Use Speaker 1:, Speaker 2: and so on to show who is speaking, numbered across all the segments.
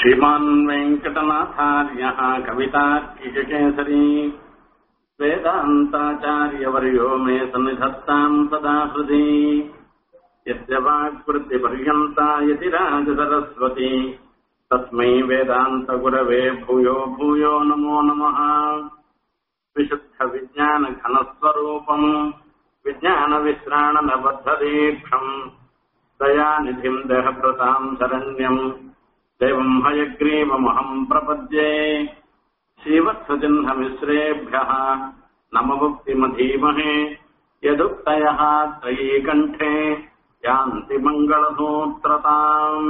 Speaker 1: श्रीमान् वेङ्कटनाथार्यः कवितार्किककेसरी वेदान्ताचार्यवर्यो मे सन्निधत्ताम् सदा हृदि यस्य वाक्वृत्तिपर्यन्ता यतिराजसरस्वती तस्मै वेदान्तगुरवे भूयो भूयो नमो नमः विशुद्धविज्ञानघनस्वरूपम् विज्ञानविश्राणनबद्धदीक्षम् दयानिधिम् देहभृताम् शरण्यम् देवम् हयग्रीवमहम् प्रपद्ये श्रीवत्सचिह्नमिश्रेभ्यः नमभुक्तिमधीमहे यदुक्तयः त्रयीकण्ठे यान्ति मङ्गलसूत्रताम्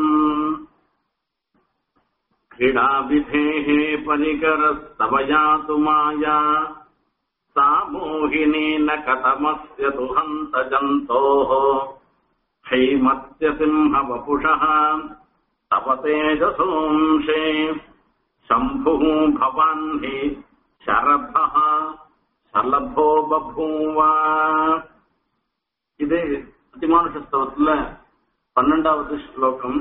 Speaker 1: क्रीडाविधेः परिकरस्तव यातु माया सा मोहिनी न कथमस्य तु हन्तजन्तोः हैमत्य सिंहवपुषः तव तेजसोंशे शम्भुः भवान् हि शरभः சலபோ பபூவா இது அதிமானுஷஸ்தவத்துல பன்னெண்டாவது ஸ்லோகம்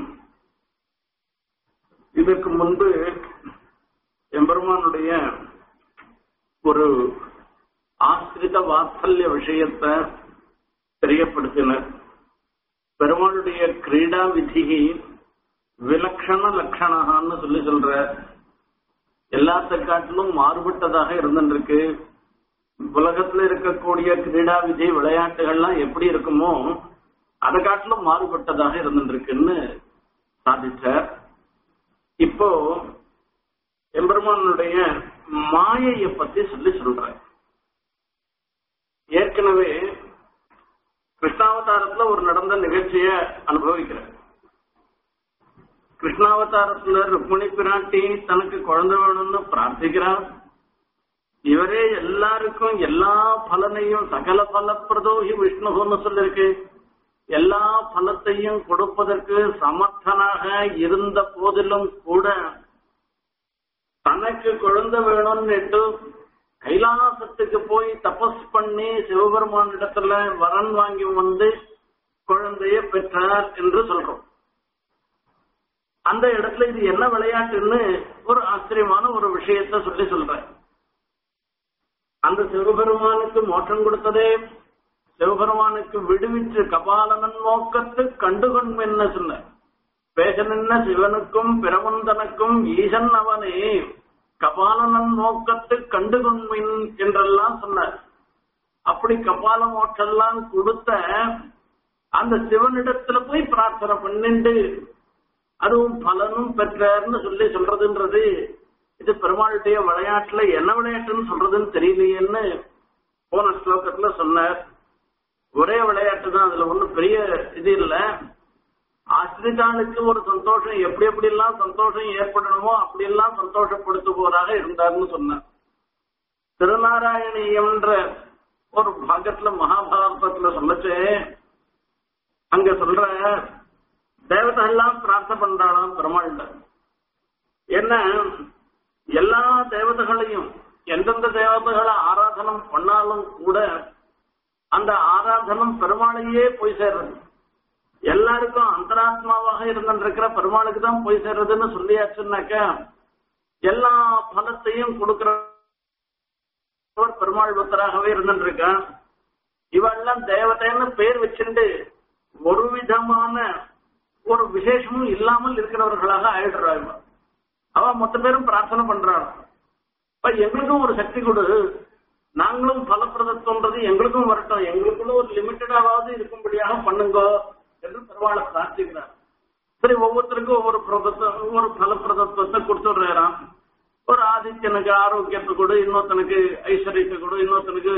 Speaker 1: இதற்கு முன்பு எம்பெருமானுடைய ஒரு ஆசிரித வாத்சல்ய விஷயத்தை தெரியப்படுத்தினர் பெருமாளுடைய கிரீடா விதிகி விலக்ஷண லட்சணகான்னு சொல்லி சொல்ற எல்லாத்த காட்டிலும் மாறுபட்டதாக இருந்துருக்கு உலகத்துல இருக்கக்கூடிய கிரீடா விதி விளையாட்டுகள்லாம் எப்படி இருக்குமோ அதை காட்டிலும் மாறுபட்டதாக இருந்துருக்குன்னு சாதிச்சார் இப்போ எம்பெருமானுடைய மாயைய பத்தி சொல்லி சொல்ற ஏற்கனவே கிருஷ்ணாவதாரத்துல ஒரு நடந்த நிகழ்ச்சிய அனுபவிக்கிறேன் கிருஷ்ணாவதாரத்துல ருக்மிணி பிராட்டி தனக்கு குழந்தை வேணும்னு பிரார்த்திக்கிறார் இவரே எல்லாருக்கும் எல்லா பலனையும் சகல பலப்பிரதோகி விஷ்ணுன்னு சொல்லிருக்கு எல்லா பலத்தையும் கொடுப்பதற்கு சமர்த்தனாக இருந்த போதிலும் கூட தனக்கு குழந்தை வேணும்னுட்டு கைலாசத்துக்கு போய் தபஸ் பண்ணி சிவபெருமான் இடத்துல வரன் வாங்கி வந்து குழந்தைய பெற்றார் என்று சொல்றோம் அந்த இடத்துல இது என்ன விளையாட்டுன்னு ஒரு ஆச்சரியமான ஒரு விஷயத்த சொல்லி சொல்றேன் அந்த சிவபெருமானுக்கு மோட்சம் கொடுத்ததே சிவபெருமானுக்கு விடுவிச்சு கபாலனன் நோக்கத்து கண்டுகொண் என்ன சொன்ன பேச நின்ன சிவனுக்கும் பிரமந்தனுக்கும் ஈசன் அவனே கபாலனன் நோக்கத்து கண்டுகொண்மின் என்றெல்லாம் சொன்னார் அப்படி கபால மோட்செல்லாம் கொடுத்த அந்த சிவனிடத்துல போய் பிரார்த்தனை பண்ணிண்டு அதுவும் பலனும் பெற்றார்னு சொல்லி சொல்றதுன்றது இது பெருமாளுடைய விளையாட்டுல என்ன விளையாட்டுன்னு சொல்றதுன்னு தெரியலையேன்னு போன ஸ்லோகத்துல சொன்னார் ஒரே விளையாட்டு தான் அதுல ஒன்றும் பெரிய இது இல்லை ஆசிரிதானுக்கு ஒரு சந்தோஷம் எப்படி எப்படி எல்லாம் சந்தோஷம் ஏற்படணுமோ அப்படி எல்லாம் சந்தோஷப்படுத்துவோராக இருந்தார்னு சொன்னார் திருநாராயணியம்ன்ற ஒரு பாகத்துல மகாபாரதத்துல சொல்லச்சு அங்க சொல்ற தேவதைகள்லாம் பிரார்த்தனை பண்றாளாம் பெருமாள்ல என்ன எல்லா தேவதைகளையும் எந்தெந்த தேவதைகளை ஆராதனம் பண்ணாலும் கூட அந்த ஆராதனம் பெருமாளையே போய் சேர்றது எல்லாருக்கும் அந்தராத்மாவாக இருந்திருக்கிற பெருமாளுக்கு தான் போய் சேர்றதுன்னு சொல்லியாச்சுன்னாக்க எல்லா பலத்தையும் கொடுக்கிறவர் பெருமாள் பக்தராகவே இருந்துருக்கான் இவெல்லாம் தேவதைன்னு பேர் வச்சுட்டு ஒரு விதமான ஒரு விசேஷமும் இல்லாமல் இருக்கிறவர்களாக ஆயிடுறாங்க அவ மொத்த பேரும் பிரார்த்தனை பண்றாங்க இப்ப எங்களுக்கும் ஒரு சக்தி கொடு நாங்களும் பலப்பிரதத்துவன்றது எங்களுக்கும் வரட்டும் எங்களுக்குள்ள ஒரு லிமிட்டடாவது இருக்கும்படியாக பண்ணுங்க என்று பெருமாளை பிரார்த்திக்கிறார் சரி ஒவ்வொருத்தருக்கும் ஒவ்வொரு பிரதத்தை ஒவ்வொரு பலப்பிரதத்துவத்தை கொடுத்துடுறாராம் ஒரு ஆதித்யனுக்கு ஆரோக்கியத்தை கொடு இன்னொருத்தனுக்கு ஐஸ்வர்யத்தை கொடு இன்னொருத்தனுக்கு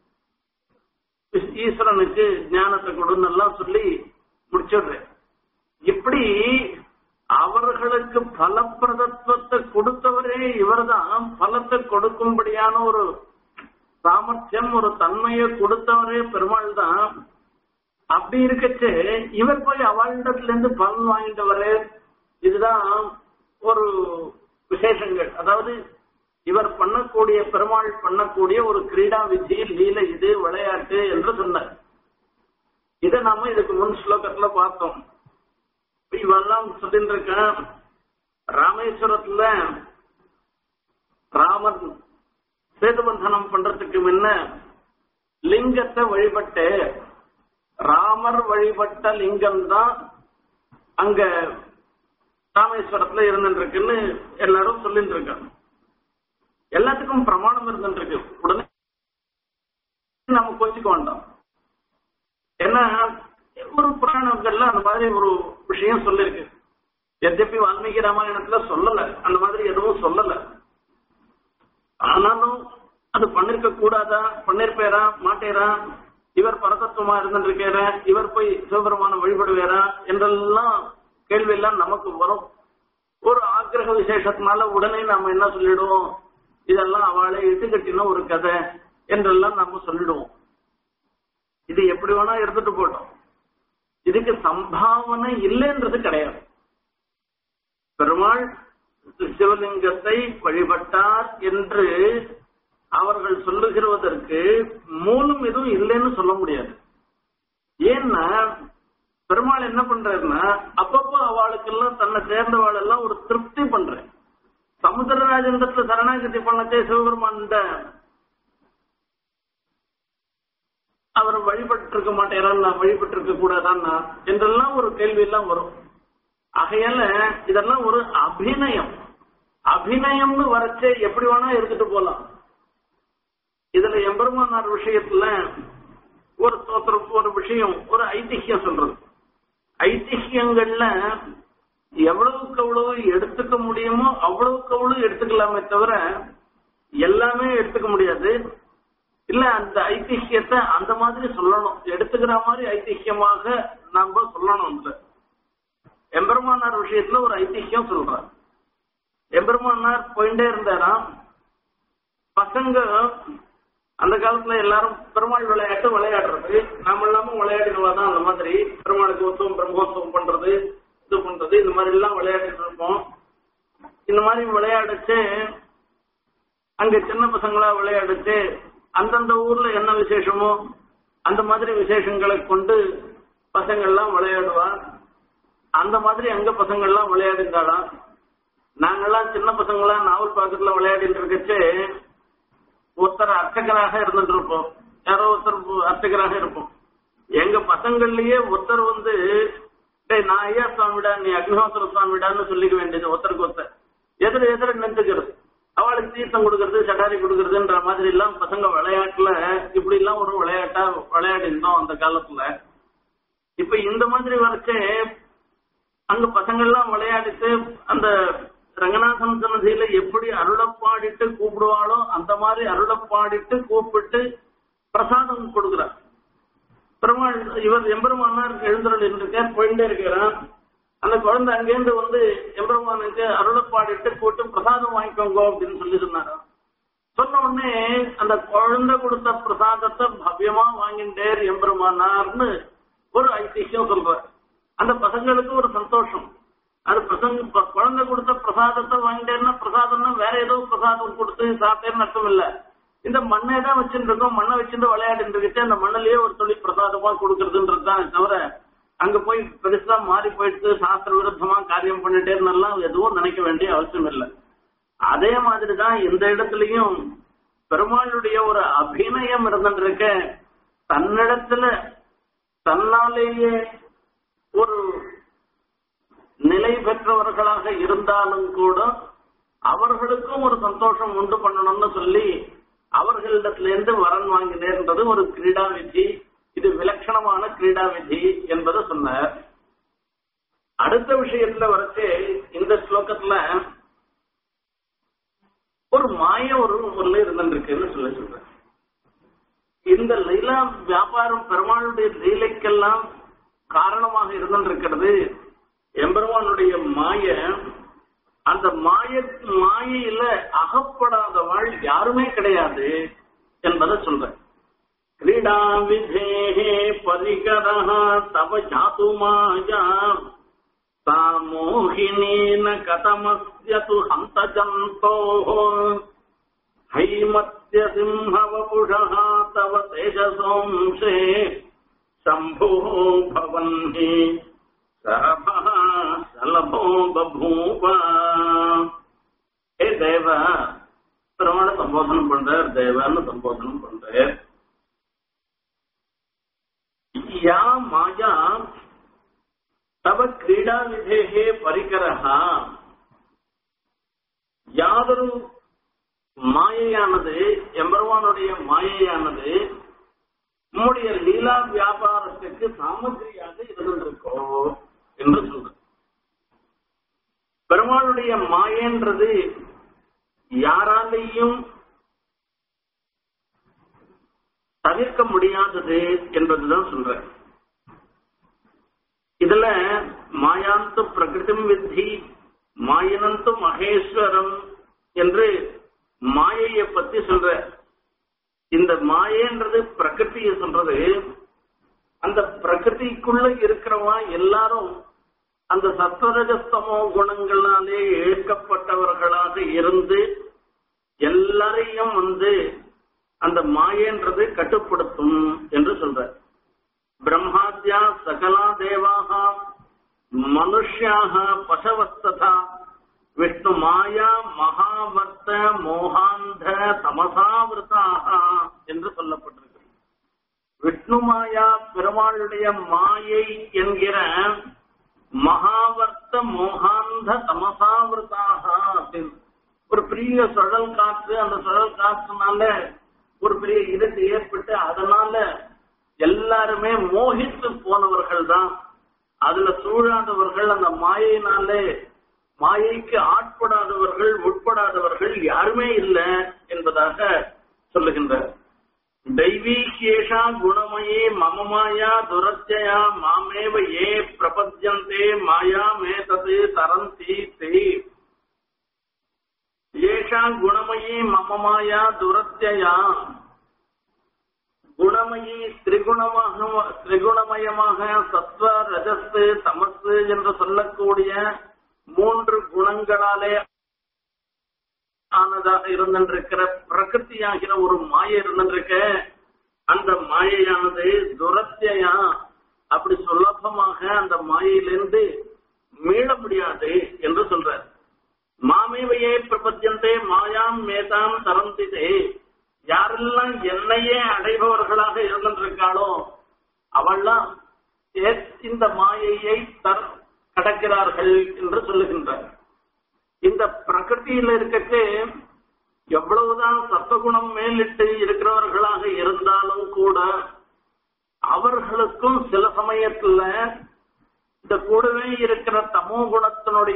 Speaker 1: ஈஸ்வரனுக்கு ஞானத்தை கொடுன்னு எல்லாம் சொல்லி முடிச்சிடுறேன் இப்படி அவர்களுக்கு பலப்பிரதத்துவத்தை கொடுத்தவரே இவர்தான் பலத்தை கொடுக்கும்படியான ஒரு சாமர்த்தியம் ஒரு தன்மையை கொடுத்தவரே பெருமாள் தான் அப்படி இருக்கச்சு இவர் போய் அவளிடத்துல இருந்து பலன் வாங்கிட்டு வர இதுதான் ஒரு விசேஷங்கள் அதாவது இவர் பண்ணக்கூடிய பெருமாள் பண்ணக்கூடிய ஒரு கிரீடா விதி லீல இது விளையாட்டு என்று சொன்னார் இதை நாம இதுக்கு முன் ஸ்லோகத்துல பார்த்தோம் இவெல்லாம் சொல்லிட்டு இருக்கேன் ராம ராமேஸ்வரத்துல ராமன் சேதுபந்தனம் பண்றதுக்கு முன்ன லிங்கத்தை வழிபட்டு ராமர் வழிபட்ட லிங்கம் தான் அங்க ராமேஸ்வரத்துல இருந்துருக்குன்னு எல்லாரும் சொல்லிட்டு இருக்காங்க எல்லாத்துக்கும் பிரமாணம் இருந்துருக்கு உடனே நம்ம கொஞ்சிக்க வேண்டாம் ஏன்னா ஒரு புராணங்கள்ல அந்த மாதிரி ஒரு விஷயம் சொல்லிருக்கு எத்தப்பி வால்மீகி ராமாயணத்துல சொல்லல அந்த மாதிரி எதுவும் சொல்லல ஆனாலும் அது பண்ணிருக்க கூடாதா பண்ணிருப்பேரா மாட்டேரா இவர் பரதத்துவமா இருந்திருக்காரா இவர் போய் சிவபெருமான வழிபடுவாரா என்றெல்லாம் கேள்வி எல்லாம் நமக்கு வரும் ஒரு ஆக்கிரக விசேஷத்தினால உடனே நாம என்ன சொல்லிடுவோம் இதெல்லாம் அவளை இட்டுக்கட்டின ஒரு கதை என்றெல்லாம் நம்ம சொல்லிடுவோம் இது எப்படி வேணா இருந்துட்டு போட்டோம் இதுக்கு சம்பாவனை இல்லைன்றது கிடையாது பெருமாள் சிவலிங்கத்தை வழிபட்டார் என்று அவர்கள் சொல்லுகிறதற்கு மூலம் எதுவும் இல்லைன்னு சொல்ல முடியாது ஏன்னா பெருமாள் என்ன பண்றாருன்னா அப்பப்போ அவளுக்கெல்லாம் தன்னை சேர்ந்தவாள் எல்லாம் ஒரு திருப்தி பண்றேன் சமுத்திரராஜன்றத்துல சரணாகதி பண்ணச்சே சிவபெருமான் அவர் வழிபட்டு இருக்க மாட்டேரா நான் வழிபட்டு இருக்க கூடாதான்னா என்றெல்லாம் ஒரு கேள்வி எல்லாம் வரும் ஆகையால இதெல்லாம் ஒரு அபிநயம் அபிநயம்னு வரச்சே எப்படி வேணா எடுத்துட்டு போலாம் இதுல எம்பெருமானார் விஷயத்துல ஒரு ஸ்தோத்திரம் ஒரு விஷயம் ஒரு ஐதிஹ்யம் சொல்றது ஐதிஹ்யங்கள்ல எவ்வளவுக்கு எவ்வளவு எடுத்துக்க முடியுமோ அவ்வளவுக்கு அவ்வளவு எடுத்துக்கலாமே தவிர எல்லாமே எடுத்துக்க முடியாது இல்ல அந்த ஐதிஹ்யத்தை அந்த மாதிரி சொல்லணும் எடுத்துக்கிற மாதிரி ஐதிஹ்யமாக நாம சொல்லணும் இல்ல எம்பெருமானார் விஷயத்துல ஒரு ஐதிஹ்யம் சொல்றார் எம்பெருமானார் போயிட்டே இருந்தாராம் பசங்க அந்த காலத்துல எல்லாரும் பெருமாள் விளையாட்டு விளையாடுறது நாம இல்லாம விளையாடினவா தான் அந்த மாதிரி பெருமாளுக்கு உற்சவம் பிரம்மோத்சவம் பண்றது இது பண்றது இந்த மாதிரி எல்லாம் விளையாடிட்டு இருப்போம் இந்த மாதிரி விளையாடுச்சு அங்க சின்ன பசங்களா விளையாடுச்சு அந்தந்த ஊர்ல என்ன விசேஷமோ அந்த மாதிரி விசேஷங்களை கொண்டு பசங்கள்லாம் விளையாடுவா அந்த மாதிரி அங்க பசங்கள்லாம் விளையாடிந்தாலாம் நாங்கெல்லாம் சின்ன பசங்களா நாவல் பாக்கத்துல விளையாடிட்டு இருக்கச்சு ஒருத்தர் அர்ச்சகராக இருந்துட்டு இருப்போம் யாரோ ஒருத்தர் அர்ச்சகராக இருப்போம் எங்க பசங்கள்லயே ஒருத்தர் வந்து டேய் நான் ஐயா சுவாமிடா நீ அக்னிஹோத்திர சுவாமிடான்னு சொல்லிக்க வேண்டியது ஒருத்தருக்கு ஒருத்தர் எதிர எதிர நின்றுக்கிறது அவளுக்கு தீர்த்தம் கொடுக்கறது சட்டாரி கொடுக்கறதுன்ற மாதிரி எல்லாம் பசங்க விளையாட்டுல இப்படி எல்லாம் ஒரு விளையாட்டா விளையாடி இருந்தோம் அந்த காலத்துல இப்ப இந்த மாதிரி வரைச்சே அங்க பசங்கள்லாம் விளையாடிட்டு அந்த ரங்கநாதன் சன்னதியில எப்படி அருளப்பாடிட்டு கூப்பிடுவாளோ அந்த மாதிரி அருளப்பாடிட்டு கூப்பிட்டு பிரசாதம் கொடுக்கிறார் பெருமாள் இவர் எம்பெருமானார் எழுந்தருள் இருக்கார் போயிட்டே இருக்கிறான் அந்த குழந்தை அங்கேருந்து வந்து எம்பெருமானுக்கு அருளப்பாடிட்டு கூட்டு பிரசாதம் வாங்கிக்கோங்க அப்படின்னு சொல்லி சொன்னாரு சொன்ன உடனே அந்த குழந்தை கொடுத்த பிரசாதத்தை பவ்யமா வாங்கிட்டேர் எம்பெருமானார்னு ஒரு ஐதிஹ்யம் சொல்ற அந்த பசங்களுக்கு ஒரு சந்தோஷம் அது பசங்க குழந்தை கொடுத்த பிரசாதத்தை வாங்கிட்டேன்னா பிரசாதம்னா வேற ஏதோ பிரசாதம் கொடுத்து சாப்பிட்டேன்னு அர்த்தம் இல்ல இந்த மண்ணை தான் வச்சுட்டு இருக்கோம் மண்ணை வச்சுட்டு விளையாடிட்டு இருந்துச்சு அந்த மண்ணிலேயே ஒரு சொல்லி பிரசாதமா கொடுக்கறதுன்றது தான் தவிர அங்க போய் பெருசா மாறி போயிட்டு சாஸ்திர விருத்தமா காரியம் பண்ணிட்டேன்னு எதுவும் நினைக்க வேண்டிய அவசியம் இல்லை அதே மாதிரிதான் இந்த இடத்துலயும் பெருமாளுடைய ஒரு அபிநயம் இருந்துருக்க தன்னிடத்துல தன்னாலேயே ஒரு நிலை பெற்றவர்களாக இருந்தாலும் கூட அவர்களுக்கும் ஒரு சந்தோஷம் உண்டு பண்ணணும்னு சொல்லி அவர்களிடத்துல இருந்து வரன் வாங்கினேன்றது ஒரு கிரீடா விதி இது விலட்சணமான கிரீடா விதி என்பதை சொன்னார் அடுத்த விஷயத்துல வரைச்சு இந்த ஸ்லோகத்துல ஒரு மாய ஒரு ஊர்ல இருந்துருக்குன்னு சொல்லி சொல்றேன் இந்த லீலா வியாபாரம் பெருமாளுடைய லீலைக்கெல்லாம் காரணமாக இருந்திருக்கிறது எம்பெருமானுடைய மாய அந்த மாய மாயையில அகப்படாதவாள் யாருமே கிடையாது என்பதை சொல்றேன் கிரீடா விதேகே பரிகரா தவ ஜாது மாயா சாமோகினீன கதமஸ்ய து ஹந்த ஜந்தோ हैमत्य सिंहवपुषः तव तेजसोंशे शम्भो भवन् हि सरभः शलभो बभूव சம்போதனம் பண்றார் தேவன்னு சம்போதனம் பண்றார் யா மாயா தவ கிரீடா விதேகே பரிகரஹா யாதொரு மாயையானது எம்பெருமானுடைய மாயையானது நம்முடைய லீலா வியாபாரத்துக்கு சாமகிரியாக இருந்திருக்கோ என்று சொல்ற பெருமாளுடைய மாயன்றது யாராலையும் தவிர்க்க முடியாதது என்பதுதான் சொல்றேன் இதுல மாயாந்து பிரகிருதிம் வித்தி மாயினந்து மகேஸ்வரம் என்று மாயையை பத்தி சொல்ற இந்த மாயன்றது பிரகிருதியை சொல்றது அந்த பிரகிருதிக்குள்ள இருக்கிறவா எல்லாரும் அந்த சத்வரஜஸ்தமோ குணங்களாலே இழுக்கப்பட்டவர்களாக இருந்து எல்லாரையும் வந்து அந்த மாயன்றது கட்டுப்படுத்தும் என்று சொல்ற பிரம்மாத்யா சகலா தேவாக மனுஷ்யாக பசவஸ்ததா விஷ்ணு மாயா மகாவர்த்த மோகாந்த தமசாவிருத்தாக என்று சொல்லப்பட்டிருக்கு விஷ்ணு மாயா பெருமாளுடைய மாயை என்கிற மகாவர்த்த மோகாந்த தமசாவிருத்தாக அப்படின்னு ஒரு பெரிய சுழல் காற்று அந்த சுழல் காற்றுனால ஒரு பெரிய இருட்டு ஏற்பட்டு அதனால எல்லாருமே மோகித்து போனவர்கள் தான் அதுல சூழாதவர்கள் அந்த மாயினாலே மாயைக்கு ஆட்படாதவர்கள் உட்படாதவர்கள் யாருமே இல்லை என்பதாக சொல்லுகின்றார் दैवीकेशा गुणमये मम माया दुरत्यया मामेव ये प्रपद्यन्ते माया मे तत् तरन्ति ते येषा गुणमयी मम माया दुरत्यया குணமயி திரிகுணமாக திரிகுணமயமாக சத்வ ரஜஸ் தமஸ் என்று சொல்லக்கூடிய மூன்று குணங்களாலே ஆனதாக இருந்திருக்கிற பிரகிருதியாகிற ஒரு மாயை இருந்திருக்க அந்த மாயையானது துரத்தியா அப்படி சுலபமாக அந்த மாயையிலிருந்து மீள முடியாது என்று சொல்ற மாமேவையே பிரபத்தியந்தே மாயாம் மேதாம் தரந்திதே யாரெல்லாம் என்னையே அடைபவர்களாக இருந்திருக்காளோ அவள்லாம் இந்த மாயையை தர் கடக்கிறார்கள் என்று சொல்லுகின்றார் இந்த பிரகிருதியில இருக்கக்கு எவ்வளவுதான் சத்துவகுணம் மேலிட்டு இருக்கிறவர்களாக இருந்தாலும் கூட அவர்களுக்கும் சில சமயத்துல இந்த கூடவே இருக்கிற தமோ குணத்தினுடைய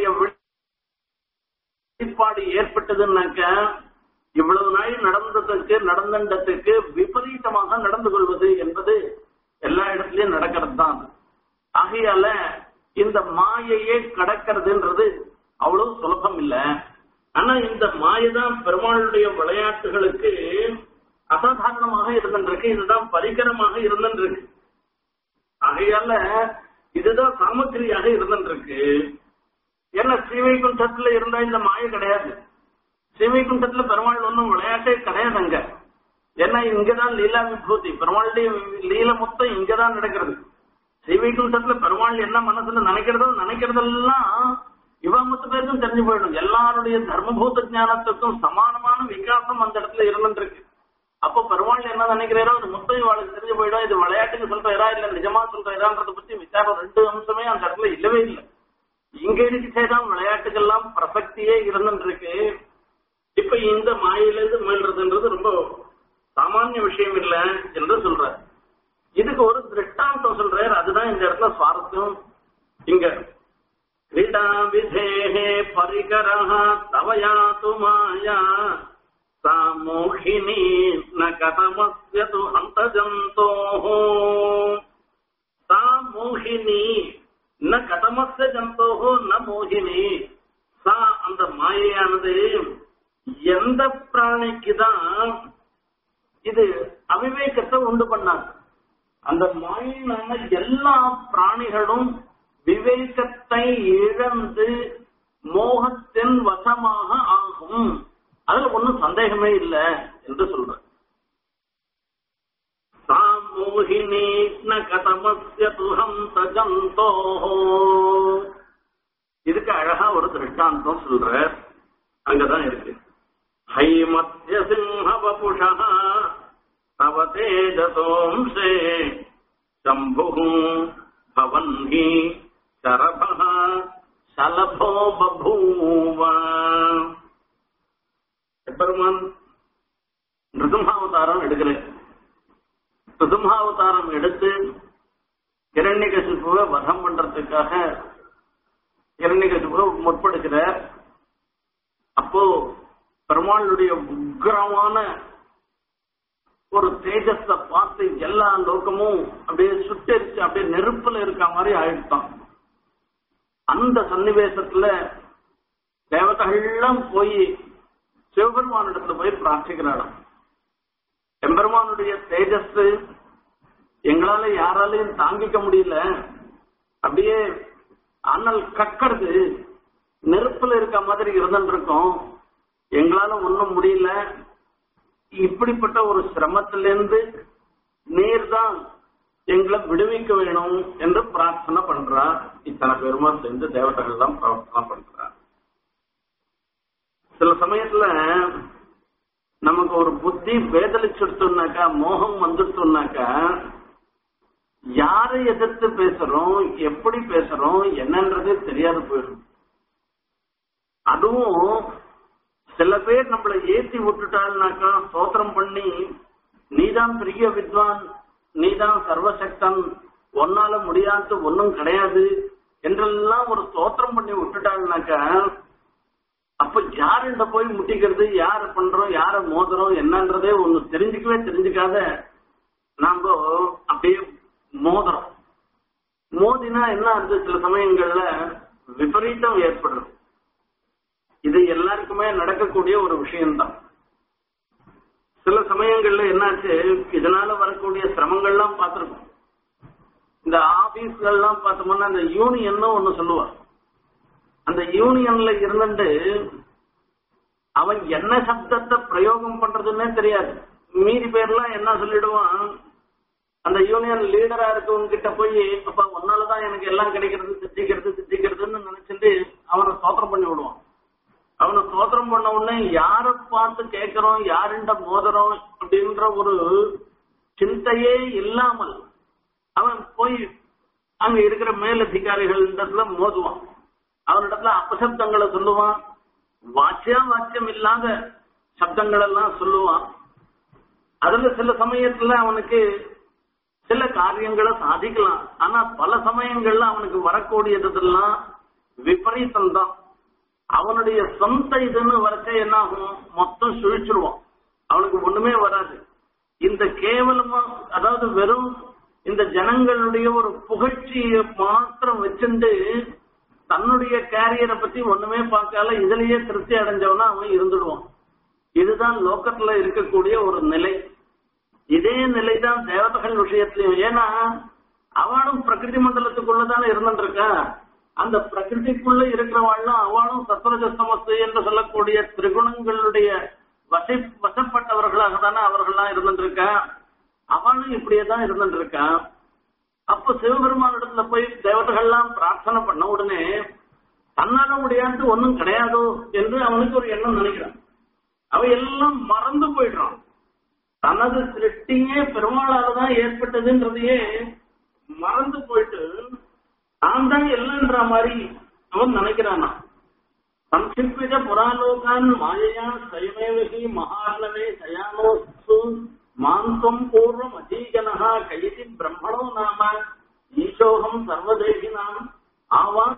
Speaker 1: வெளிப்பாடு ஏற்பட்டதுன்னாக்க இவ்வளவு நாள் நடந்ததுக்கு நடந்தண்டத்துக்கு விபரீதமாக நடந்து கொள்வது என்பது எல்லா இடத்துலயும் நடக்கிறது தான் ஆகையால இந்த மாயையே கடக்கிறதுன்றது அவ்வளவு சுலபம் இல்ல ஆனா இந்த மாயதான் பெருமாளுடைய விளையாட்டுகளுக்கு அசாதாரணமாக இருந்திருக்கு இதுதான் பரிகரமாக இருந்திருக்கு ஆகையால இதுதான் சாமக்கிரியாக இருந்திருக்கு ஏன்னா ஸ்ரீவைகுண்டத்துல இருந்தா இந்த மாய கிடையாது ஸ்ரீவைகுண்டத்துல பெருமாள் ஒன்றும் விளையாட்டே கிடையாது அங்க ஏன்னா இங்கதான் லீலா விபூதி பெருமாளுடைய லீல மொத்தம் இங்கதான் நடக்கிறது ஸ்ரீவைகுண்டத்துல பெருமாள் என்ன மனசுல நினைக்கிறதோ நினைக்கிறதெல்லாம் இவ மொத்த பேருக்கும் தெரிஞ்சு போயிடும் எல்லாருடைய தர்மபூத ஞானத்துக்கும் சமானமான விகாசம் அந்த இடத்துல இருந்துருக்கு அப்போ பெருமாள் என்ன நினைக்கிறாரோ அது மொத்தம் இவாளுக்கு தெரிஞ்சு போயிடும் இது விளையாட்டுக்கு சொல்றா இல்ல நிஜமா சொல்றான்றத பத்தி விசாரம் ரெண்டு அம்சமே அந்த இடத்துல இல்லவே இல்லை இங்க இருக்குதான் விளையாட்டுக்கெல்லாம் பிரசக்தியே இருந்துருக்கு இப்ப இந்த மாயிலிருந்து மீள்றதுன்றது ரொம்ப சாமானிய விஷயம் இல்ல என்று சொல்ற இதுக்கு ஒரு திருஷ்டாந்தம் சொல்றாரு அதுதான் இந்த இடத்துல சுவாரஸ்யம் இங்க क्रीडा विधेः परिकरः तव यातु माया सा मोहिनी न कथमस्य तु हन्तजन्तोः सा मोहिनी न कथमस्य जन्तोः न मोहिनी சா அந்த மாயையானது எந்த பிராணிக்குதான் இது அவிவேகத்தை உண்டு பண்ணாது அந்த மாயினான எல்லா பிராணிகளும் விவேகத்தை இழந்து மோகத்தின் வசமாக ஆகும் அதுல ஒன்னும் சந்தேகமே இல்லை என்று சொல்ற சாமோகினி ந கதமஸ்ய துகம் சஜந்தோ இதுக்கு அழகா ஒரு திருஷ்டாந்தம் சொல்ற அங்கதான் இருக்கு हैमत्य सिंहवपुषः तव तेजसोंसे शम्भुः भवन् हि शरभः शलभो बभूव பெருமான் ரிதுமாவதாரம் எடுக்கிறேன் ரிதுமாவதாரம் எடுத்து இரண்யகசிப்புவை வதம் பண்றதுக்காக இரண்யகசிப்புவை முற்படுகிறார் அப்போ பெருமாளுடைய உக்கிரமான ஒரு தேஜஸ பார்த்து எல்லா லோகமும் அப்படியே சுட்டெரிச்சு அப்படியே நெருப்புல இருக்க மாதிரி ஆயிடுத்தான் அந்த சன்னிவேசத்துல தேவதைகள்லாம் போய் சிவபெருமானிடத்துல போய் பிரார்த்திக்கிறாளாம் எம்பெருமானுடைய தேஜஸ் எங்களால யாராலையும் தாங்கிக்க முடியல அப்படியே அனல் கக்கறது நெருப்புல இருக்க மாதிரி இருந்துருக்கோம் எங்களால ஒண்ணும் முடியல இப்படிப்பட்ட ஒரு சிரமத்திலிருந்து நீர் தான் எங்களை விடுவிக்க வேணும் என்று பிரார்த்தனை பண்றார் இத்தனை பேருமா சேர்ந்து தேவதைகள் தான் பிரார்த்தனை பண்றார் சில சமயத்துல நமக்கு ஒரு புத்தி வேதலிச்சுடுத்தோம்னாக்கா மோகம் வந்துட்டோம்னாக்கா யாரை எதிர்த்து பேசுறோம் எப்படி பேசுறோம் என்னன்றதே தெரியாது போயிடும் அதுவும் சில பேர் நம்மளை ஏத்தி விட்டுட்டாள்னாக்கா ஸ்தோத்திரம் பண்ணி நீதான் பெரிய வித்வான் நீதான் சர்வசக்தன் ஒன்னால முடியாது ஒன்னும் கிடையாது என்றெல்லாம் ஒரு ஸ்தோத்திரம் பண்ணி விட்டுட்டாள்னாக்கா அப்ப யாருண்ட போய் முட்டிக்கிறது யார பண்றோம் யார மோதுறோம் என்னன்றதே ஒண்ணு தெரிஞ்சுக்கவே தெரிஞ்சுக்காத நாம அப்படியே மோதுறோம் மோதினா என்ன ஆகுது சில சமயங்கள்ல விபரீதம் ஏற்படுறது இது எல்லாருக்குமே நடக்கக்கூடிய ஒரு விஷயம்தான் சில சமயங்கள்ல என்னாச்சு இதனால வரக்கூடிய சிரமங்கள்லாம் பார்த்திருக்கோம் இந்த ஆபீஸ்கள்லாம் பார்த்தோம்னா அந்த யூனியன் ஒண்ணு சொல்லுவார் அந்த யூனியன்ல இருந்துட்டு அவன் என்ன சப்தத்தை பிரயோகம் பண்றதுன்னே தெரியாது மீதி பேர்லாம் என்ன சொல்லிடுவான் அந்த யூனியன் லீடரா இருக்கவங்க கிட்ட போய் அப்ப ஒன்னாலதான் எனக்கு எல்லாம் கிடைக்கிறது திட்டிக்கிறது திட்டிக்கிறதுன்னு நினைச்சிட்டு அவனை சோத்திரம் பண்ணி விடுவான் அவனை சோத்திரம் பண்ண உடனே யார பார்த்து கேட்கிறோம் யாருண்ட மோதுறோம் அப்படின்ற ஒரு சிந்தையே இல்லாமல் அவன் போய் அங்க இருக்கிற மேலதிகாரிகள் இடத்துல மோதுவான் அவனிடத்துல அபசப்தங்களை சொல்லுவான் வாச்சியம் வாச்சியம் இல்லாத சப்தங்கள் எல்லாம் சொல்லுவான் அதுல சில சமயத்துல அவனுக்கு சில காரியங்களை சாதிக்கலாம் ஆனா பல சமயங்கள்ல அவனுக்கு வரக்கூடியதெல்லாம் விபரீதம் தான் அவனுடைய சொந்த இதுன்னு வரைச்ச என்ன ஆகும் மொத்தம் சுழிச்சிருவான் அவனுக்கு ஒண்ணுமே வராது இந்த கேவலமா அதாவது வெறும் இந்த ஜனங்களுடைய ஒரு புகழ்ச்சியை மாத்திரம் வச்சுட்டு தன்னுடைய கேரியரை பத்தி ஒண்ணுமே பார்க்கால இதுலயே திருப்தி அடைஞ்சவனா அவன் இருந்துடுவான் இதுதான் லோக்கத்துல இருக்கக்கூடிய ஒரு நிலை இதே நிலைதான் தேவதைகள் விஷயத்திலையும் ஏன்னா அவனும் பிரகிருதி மண்டலத்துக்குள்ளதானே இருந்துருக்கா அந்த பிரகிருதிக்குள்ள இருக்கிறவாள்லாம் அவனும் சத்வரஜஸ்தமஸ்து என்று சொல்லக்கூடிய திரிகுணங்களுடைய வசை வசப்பட்டவர்களாக தானே அவர்கள்லாம் இருந்துருக்கா அவனும் இப்படியே தான் இருந்துருக்கான் அப்ப சிவபெருமான் இடத்துல போய் தேவதைகள்லாம் பிரார்த்தனை பண்ண உடனே தன்னால முடியாது ஒன்னும் கிடையாதோ என்று அவனுக்கு ஒரு எண்ணம் நினைக்கிறான் அவன் எல்லாம் மறந்து போயிடுறான் தனது சிருஷ்டியே பெருமாளால தான் ஏற்பட்டதுன்றதையே மறந்து போயிட்டு நான் தான் இல்லைன்ற மாதிரி அவன் நினைக்கிறானா சம்சிப்பித புறாலோகான் மாயையா சைமேவகி மகார்ணவே சயானோசு மாந்தம் பூர்வம் அஜீகனஹா கைதி பிரம்மணோ நாம ஈசோகம் சர்வதேகினாம் ஆவான்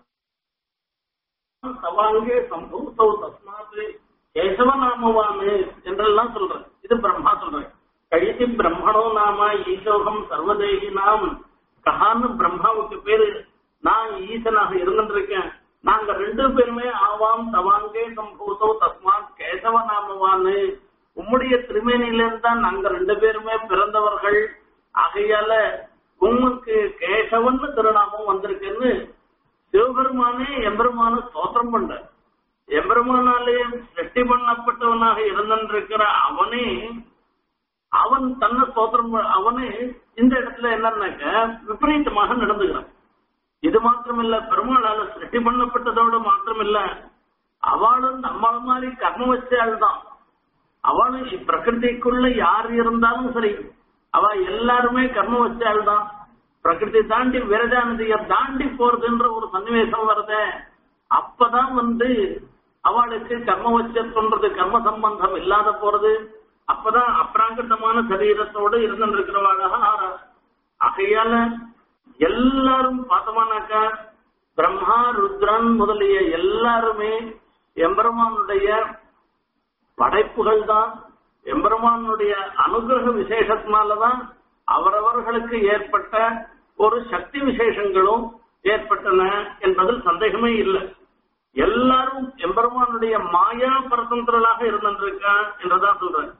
Speaker 1: தவாங்கே சம்பூத்தோ தஸ்மாத் கேசவ நாமவானு என்றெல்லாம் சொல்றேன் இது பிரம்மா சொல்றேன் கைதி பிரம்மணோ நாம ஈசோகம் சர்வதேகினாம் கஹான்னு பிரம்மாவுக்கு பேரு நான் ஈசனாக இருந்திருக்கேன் நாங்க ரெண்டு பேருமே ஆவாம் தவாங்கே சம்பூத்தோ தஸ்மாத் கேசவ நாமவானு உம்முடைய திருமேனியிலிருந்து தான் நாங்க ரெண்டு பேருமே பிறந்தவர்கள் ஆகையால உமக்கு கேசவன் திருநாமம் வந்திருக்குன்னு சிவபெருமானே எம்பெருமான ஸ்தோத்திரம் பண்ற எம்பெருமானாலே சிருஷ்டி பண்ணப்பட்டவனாக இருந்திருக்கிற அவனே அவன் தன்னை ஸ்தோத்திரம் ப- அவனே இந்த இடத்துல என்னன்னாக்க விபரீதமாக நடந்துகிறான் இது மாத்திரமில்ல பெருமாளால சிருஷ்டி பண்ணப்பட்டதோடு மாத்திரமில்ல அவளும் நம்மள மாதிரி கர்ம வச்சாள் தான் அவளும் பிரகிருதிக்குள்ள யார் இருந்தாலும் சரி அவ எல்லாருமே கர்ம வச்சால்தான் பிரகிருதி தாண்டி விரஜா நதியை தாண்டி போறதுன்ற ஒரு சன்னிவேசம் வருதே அப்பதான் வந்து அவளுக்கு கர்ம வச்சன்றது கர்ம சம்பந்தம் இல்லாத போறது அப்பதான் அப்ராங்கிருத்தமான சரீரத்தோடு இருந்திருக்கிறவாளாக ஆறா ஆகையால எல்லாரும் பார்த்தோமானாக்கா பிரம்மா ருத்ரன் முதலிய எல்லாருமே எம்பெருமானுடைய படைப்புகள் தான் எம்பெருமானுடைய அனுகிரக விசேஷத்தினாலதான் அவரவர்களுக்கு ஏற்பட்ட ஒரு சக்தி விசேஷங்களும் ஏற்பட்டன என்பதில் சந்தேகமே இல்லை எல்லாரும் எம்பெருமானுடைய மாயா பரதந்திரலாக இருந்திருக்கா என்றுதான் சொல்றேன்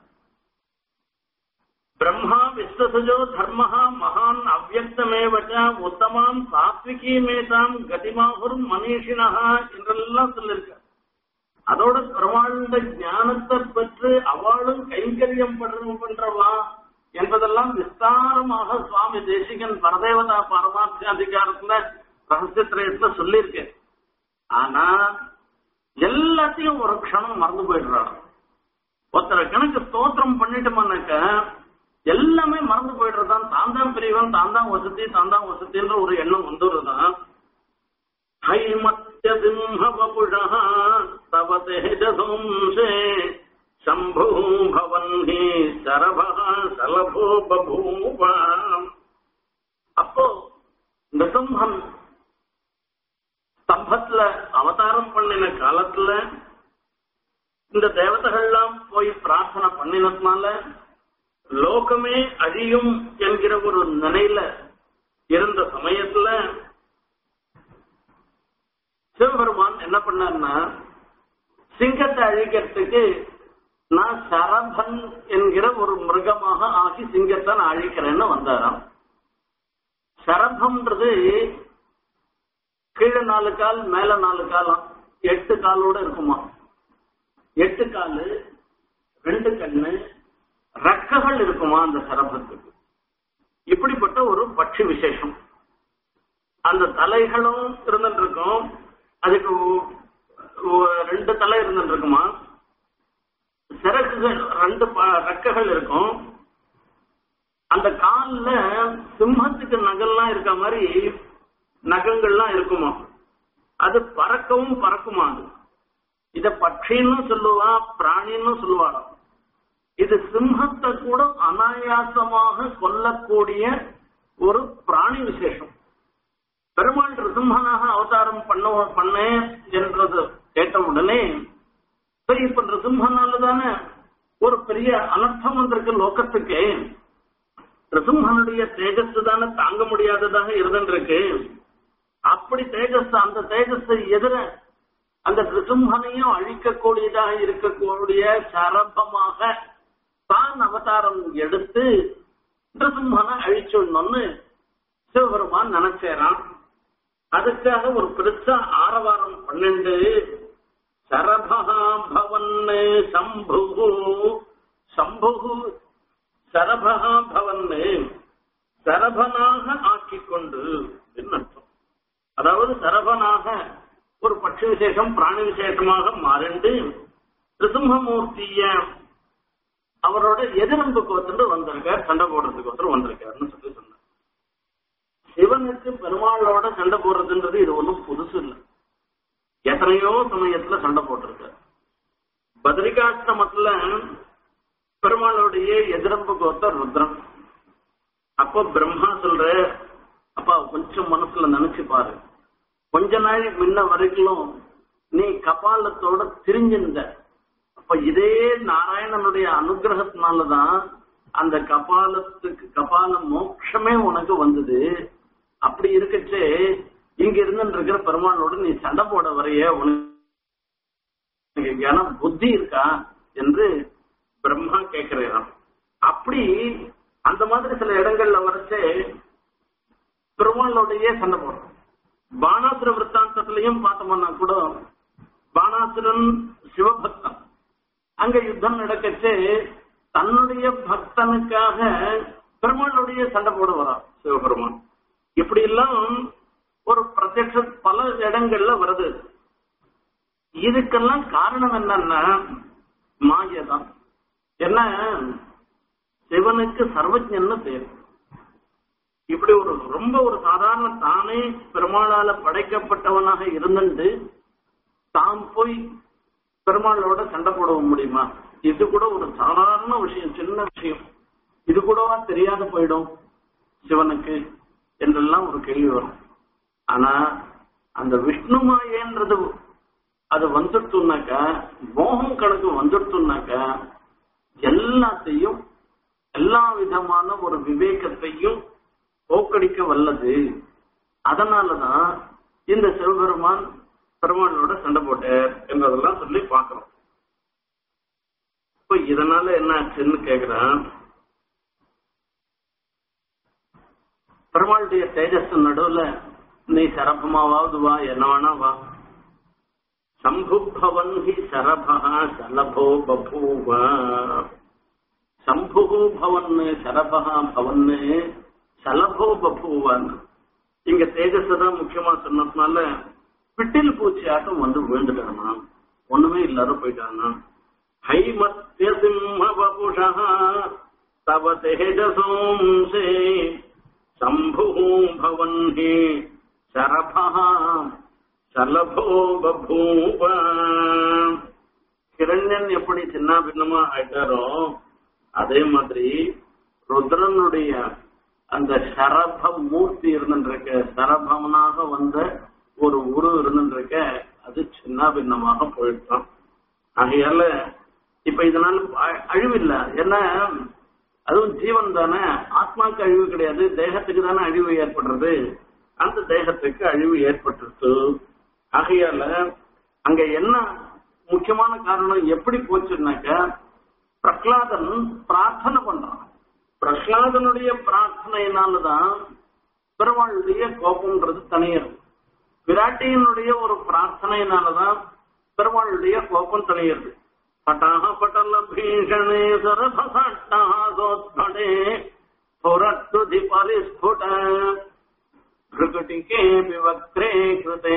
Speaker 1: பிரம்மா விஸ்வசஜோ தர்மஹா மகான் அவ்வக்தமேவச்ச உத்தமாம் சாத்விகீமேதாம் கதிமாகுர் மனிஷினஹா என்றெல்லாம் சொல்லிருக்க அதோட பெருமாளுடைய ஞானத்தை பெற்று அவளும் கைங்கரியம் பண்றவா என்பதெல்லாம் விஸ்தாரமாக சுவாமி தேசிகன் பரதேவதா பரமார்த்த அதிகாரத்துல ரகசியத்திரயத்துல சொல்லியிருக்கேன் ஆனா எல்லாத்தையும் ஒரு க்ஷணம் மறந்து போயிடுறாங்க ஒருத்தரை கணக்கு ஸ்தோத்திரம் பண்ணிட்டோம்னாக்க எல்லாமே மறந்து போயிடுறதான் தான் தான் பெரியவன் தான் தான் வசதி தான் தான் வசதின்ற ஒரு எண்ணம் வந்துடுறதான் ஹைமத்ய சிம்ஹவபுஷா தவ தேஜசோம்சே சம்பூ பவன்னி சரபா சலபோ பபூவா அப்போ நிசம்ஹன் ஸ்தம்பத்துல அவதாரம் பண்ணின காலத்துல இந்த தேவதைகள்லாம் போய் பிரார்த்தனை பண்ணினதுனால லோகமே அழியும் என்கிற ஒரு நிலையில இருந்த சமயத்துல சிவபெருமான் என்ன பண்ணார்னா சிங்கத்தை அழிக்கிறதுக்கு நான் சரபன் என்கிற ஒரு மிருகமாக ஆகி சிங்கத்தை நான் அழிக்கிறேன்னு வந்தாராம் சரபம்ன்றது கீழே நாலு கால் மேல நாலு காலம் எட்டு காலோட இருக்குமா எட்டு காலு ரெண்டு கண்ணு ரெக்கைகள் இருக்குமா அந்த சரபத்துக்கு இப்படிப்பட்ட ஒரு பட்சி விசேஷம் அந்த தலைகளும் இருந்துட்டு இருக்கும் அதுக்கு ரெண்டு தலை இருந்துட்டு இருக்குமா சிறகுகள் ரெண்டு ரெக்கைகள் இருக்கும் அந்த கால்ல சிம்மத்துக்கு நகல்லாம் இருக்க மாதிரி நகங்கள்லாம் இருக்குமா அது பறக்கவும் பறக்குமா அது இத பட்சின்னு சொல்லுவா பிராணின்னு சொல்லுவாராம் இது சிம்மத்தை கூட அனாயாசமாக கொல்லக்கூடிய ஒரு பிராணி விசேஷம் பெருமாள் ரிசிம்மனாக அவதாரம் பண்ண பண்ணேன் என்றது கேட்ட உடனே சரி இப்ப ரிசிம்மனால தானே ஒரு பெரிய அனர்த்தம் வந்திருக்கு லோகத்துக்கு ரிசிம்மனுடைய தேஜஸ் தானே தாங்க முடியாததாக இருந்திருக்கு அப்படி தேஜஸ் அந்த தேஜஸை எதிர அந்த ரிசிம்மனையும் அழிக்கக்கூடியதாக இருக்கக்கூடிய சரபமாக தான் அவதாரம் எடுத்து நிருசிம்மனை அழிச்சுடணும்னு சிவபெருமான் நினைச்சேரான் அதுக்காக ஒரு பெருசா ஆரவாரம் பன்னெண்டு சரபகா பவன் சம்பு சம்பு சரபகா பவன் சரபனாக ஆக்கிக் கொண்டு அர்த்தம் அதாவது சரபனாக ஒரு பட்சி விசேஷம் பிராணி விசேஷமாக மாறிண்டு ரிசிம்மமூர்த்திய அவரோட எதிரம்புக்கு வந்துட்டு வந்திருக்கார் சண்டை போடுறதுக்கு ஒருத்தர் வந்திருக்காருன்னு சொல்லி சொன்னார் சிவனுக்கு பெருமாளோட சண்டை போடுறதுன்றது இது ஒன்றும் புதுசு இல்லை எத்தனையோ சமயத்துல சண்டை போட்டிருக்கார் பத்ரிகாசிரமத்துல பெருமாளுடைய எதிரம்பு கோத்தர் ருத்ரம் அப்போ பிரம்மா சொல்ற அப்பா கொஞ்சம் மனசுல நினைச்சு பாரு கொஞ்ச நாள் முன்ன வரைக்கும் நீ கபாலத்தோட திரிஞ்சிருந்த அப்ப இதே நாராயணனுடைய அனுகிரகத்தினாலதான் அந்த கபாலத்துக்கு கபால மோட்சமே உனக்கு வந்தது அப்படி இருக்கச்சே இங்க இருந்து இருக்கிற பெருமாளோட நீ சண்டை போட வரைய உனக்கு ஞான புத்தி இருக்கா என்று பிரம்மா கேட்கிறான் அப்படி அந்த மாதிரி சில இடங்கள்ல வரைச்சே பெருமாளோடைய சண்டை போடுறோம் பானாசுர விற்த்தாந்தத்திலையும் பார்த்தோம்னா கூட பானாசுரன் சிவபக்தன் அங்க யுத்தம் நடக்கச்சு தன்னுடைய பக்தனுக்காக பெருமாளுடைய சண்டை போட வரான் சிவபெருமான் இப்படி எல்லாம் ஒரு பிரத்யட்ச பல இடங்கள்ல வருது இதுக்கெல்லாம் காரணம் என்னன்னா மாயதான் என்ன சிவனுக்கு சர்வஜன்னு பேர் இப்படி ஒரு ரொம்ப ஒரு சாதாரண தானே பெருமாளால படைக்கப்பட்டவனாக இருந்துட்டு தாம் போய் பெருமாளோட சண்டை போட முடியுமா இது கூட ஒரு சாதாரண விஷயம் சின்ன விஷயம் இது கூடவா தெரியாத போயிடும் சிவனுக்கு என்றெல்லாம் ஒரு கேள்வி வரும் ஆனா அந்த விஷ்ணு மாயன்றது அது வந்துடுத்துனாக்கா மோகம் கணக்கு வந்துடுத்துனாக்கா எல்லாத்தையும் எல்லா விதமான ஒரு விவேகத்தையும் போக்கடிக்க வல்லது அதனாலதான் இந்த சிவபெருமான் பெருமாளோட சண்டை போட்டார் என்பதெல்லாம் சொல்லி பார்க்கிறோம் இப்ப இதனால என்ன ஆச்சுன்னு கேக்குறான் பெருமாளுடைய தேஜஸ் நடுவுல நீ சரபமாவது வா என்ன வேணா வா சம்புபவன் ஹி சரபா சலபோ பபூவ சம்பு பவன் சரபா பவன் சலபோ பபூவன் இங்க தேஜஸ் தான் முக்கியமா சொன்னதுனால பிட்டில் பூச்சி ஆட்டம் வந்து விழுந்துட்டானா ஒண்ணுமே இல்லாத போயிட்டானா ஹைமத்திய சிம்ம பபுஷா தவ தேஜசோம்சே சம்பு பவன் ஹி சரபா சலபோ பபூவ கிரண்யன் எப்படி சின்ன பின்னமா ஆயிட்டாரோ அதே மாதிரி ருத்ரனுடைய அந்த சரப மூர்த்தி இருந்துருக்க சரபவனாக வந்த ஒரு உரு இருந்துருக்க அது சின்ன பின்னமாக போயிட்டான் ஆகையால இப்ப இதனால அ- அழிவில்ல ஏன்னா அதுவும் ஜீவன் தானே ஆத்மாக்கு அழிவு கிடையாது தேகத்துக்கு தானே அழிவு ஏற்படுறது அந்த தேகத்துக்கு அழிவு ஏற்பட்டுருச்சு ஆகையால அங்க என்ன முக்கியமான காரணம் எப்படி போச்சுன்னாக்க பிரகலாதன் பிரார்த்தனை பண்றான் பிரகலாதனுடைய பிரார்த்தனையினாலதான் பெருமாளுடைய கோபம்ன்றது தனியது விராட்டியினுடைய ஒரு பிரார்த்தனையினாலதான் பெருமாளுடைய கோபம் தனியது பட்டாக பட்டல பீஷணே சரபசாட்டே புரத்துதி பரிஸ்புட भृगुटिके विवक्त्रे कृते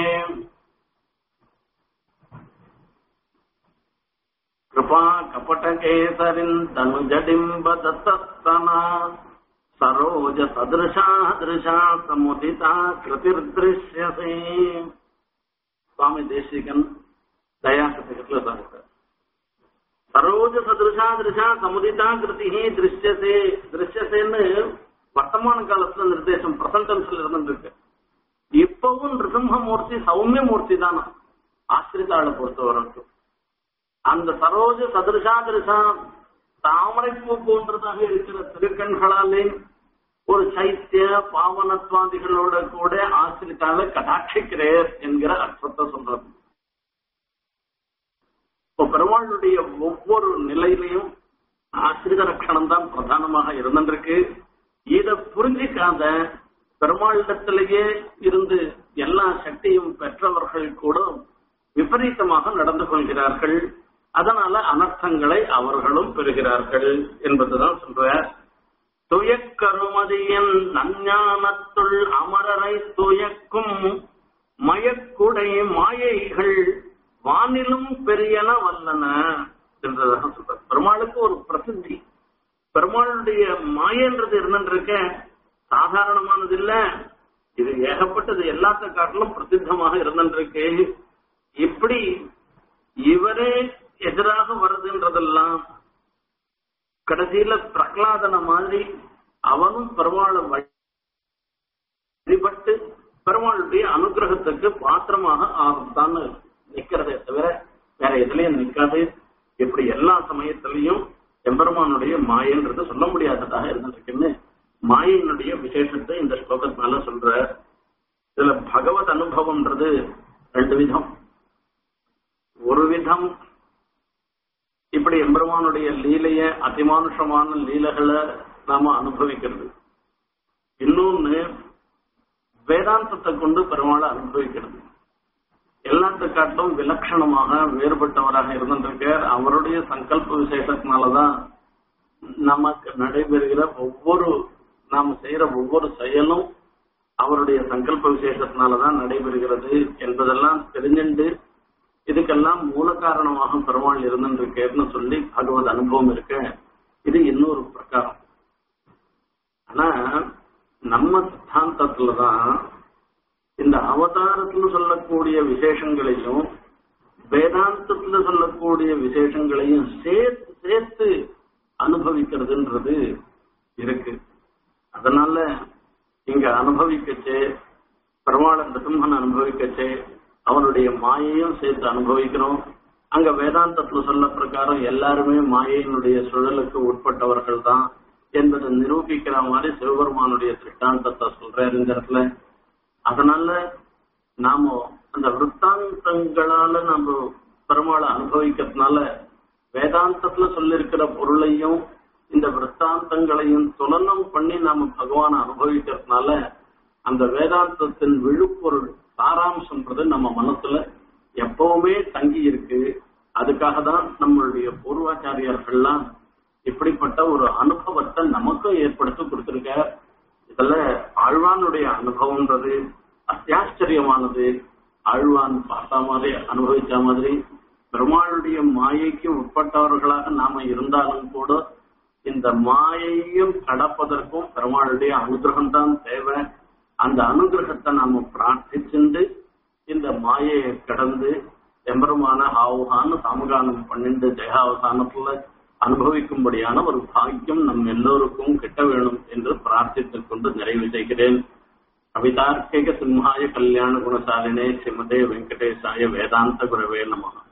Speaker 1: कृपा कपटकेसरिन् तनुजडिम्ब दत्तस्तना सरोज सदृशा दृशा समुदिता कृतिर्दृश्यसे சுவாமி தேசிகன் தயா சதகத்துல சொல்றார் சரோஜ சதிருஷா திருஷா சமுதிதா கிருதி திருஷ்யசே திருஷ்யசேன்னு வர்த்தமான காலத்துல நிர்தேசம் பிரசன்டன்ஸ்ல இருந்துருக்கு இப்பவும் நிருசிம்மூர்த்தி சௌமிய மூர்த்தி தானா ஆசிரிதாளை பொறுத்த வரைக்கும் அந்த சரோஜ சதிருஷா திருஷா தாமரைப்பூ போன்றதாக இருக்கிற திருக்கண்களாலே ஒரு சைத்திய பாவனத்வாதிகளோட கூட ஆசிரித்தால கடாட்சிக்கிறேர் என்கிற அர்த்தத்தை சொல்றது இப்போ பெருமாளுடைய ஒவ்வொரு நிலையிலையும் ஆசிரித ரட்சணம் தான் பிரதானமாக இருந்திருக்கு இத புரிஞ்சிக்காத பெருமாளிடத்திலேயே இருந்து எல்லா சக்தியும் பெற்றவர்கள் கூட விபரீதமாக நடந்து கொள்கிறார்கள் அதனால அனர்த்தங்களை அவர்களும் பெறுகிறார்கள் என்பதுதான் சொல்ற துயக்கருமதியின் நஞ்ஞானத்துள் அமரரை துயக்கும் மயக்குடை மாயைகள் வானிலும் பெரியன வல்லன என்றதாக சொல்ற பெருமாளுக்கு ஒரு பிரசித்தி பெருமாளுடைய மாயன்றது இருந்துருக்க சாதாரணமானது இல்ல இது ஏகப்பட்டது எல்லாத்த காட்டிலும் பிரசித்தமாக இருந்துருக்கு இப்படி இவரே எதிராக வருதுன்றதெல்லாம் கடைசியில பிரகலாதன மாதிரி அவனும் பெருமாளை வழிபட்டு பெருமாளுடைய அனுகிரகத்துக்கு பாத்திரமாக ஆரம்பித்தான்னு நிக்கிறதே தவிர வேற எதுலயும் நிக்காது இப்படி எல்லா சமயத்திலையும் எம்பெருமானுடைய மாயன்றது சொல்ல முடியாததாக இருந்திருக்குன்னு மாயினுடைய விசேஷத்தை இந்த ஸ்லோகத்தினால சொல்ற இதுல பகவத் அனுபவம்ன்றது ரெண்டு விதம் ஒரு விதம் இப்படி எம்பெருமானுடைய லீலைய அதிமானுஷமான லீலைகளை நாம அனுபவிக்கிறது இன்னொன்னு வேதாந்தத்தை கொண்டு பெருமாளை அனுபவிக்கிறது எல்லாத்த காட்டிலும் விலட்சணமாக வேறுபட்டவராக இருந்திருக்கார் அவருடைய சங்கல்ப விசேஷத்தினாலதான் நமக்கு நடைபெறுகிற ஒவ்வொரு நாம் செய்யற ஒவ்வொரு செயலும் அவருடைய சங்கல்ப விசேஷத்தினாலதான் நடைபெறுகிறது என்பதெல்லாம் தெரிஞ்சுண்டு இதுக்கெல்லாம் மூல காரணமாக பெருமாள் இருந்திருக்கேன்னு சொல்லி பகவத் அனுபவம் இருக்க இது இன்னொரு பிரகாரம் ஆனா நம்ம சித்தாந்தத்துலதான் இந்த அவதாரத்துல சொல்லக்கூடிய விசேஷங்களையும் வேதாந்தத்துல சொல்லக்கூடிய விசேஷங்களையும் சேர்த்து சேர்த்து அனுபவிக்கிறதுன்றது இருக்கு அதனால இங்க அனுபவிக்கச்சே பெருமாள் நரசிம்மன் அனுபவிக்கச்சே அவனுடைய மாயையும் சேர்த்து அனுபவிக்கிறோம் அங்க வேதாந்தத்துல சொல்ல பிரகாரம் எல்லாருமே மாயையினுடைய சுழலுக்கு உட்பட்டவர்கள் தான் என்பதை நிரூபிக்கிற மாதிரி சிவபெருமானுடைய திருஷ்டாந்தத்தை சொல்றாரு இந்த இடத்துல அதனால நாம அந்த விற்த்தாந்தங்களால நம்ம பெருமாளை அனுபவிக்கிறதுனால வேதாந்தத்துல சொல்லிருக்கிற பொருளையும் இந்த விற்த்தாந்தங்களையும் துலனம் பண்ணி நாம பகவானை அனுபவிக்கிறதுனால அந்த வேதாந்தத்தின் விழுப்பொருள் சாராம்சம்ன்றது நம்ம மனசுல எப்பவுமே தங்கி இருக்கு அதுக்காக தான் நம்மளுடைய பூர்வாச்சாரியர்கள்லாம் இப்படிப்பட்ட ஒரு அனுபவத்தை நமக்கும் ஏற்படுத்தி கொடுத்திருக்க இதுல ஆழ்வானுடைய அனுபவம்ன்றது அத்தியாச்சரியமானது ஆழ்வான் பார்த்தா மாதிரி அனுபவிச்ச மாதிரி பெருமாளுடைய மாயைக்கு உட்பட்டவர்களாக நாம இருந்தாலும் கூட இந்த மாயையும் கடப்பதற்கும் பெருமாளுடைய அனுகிரகம் தான் தேவை அந்த அனுகிரகத்தை நாம பிரார்த்திச்சுண்டு இந்த மாயையை கடந்து எம்பெருமான ஹாவுகான்னு சமகானம் பன்னெண்டு ஜெயாவசானத்துல அனுபவிக்கும்படியான ஒரு பாக்கியம் நம் எல்லோருக்கும் கிட்ட வேணும் என்று பிரார்த்தித்துக் கொண்டு நிறைவு செய்கிறேன் கவிதார்க்கிக சிம்ஹாய கல்யாண குணசாலினே ஸ்ரீமதே வெங்கடேசாய வேதாந்த குரவே நமகா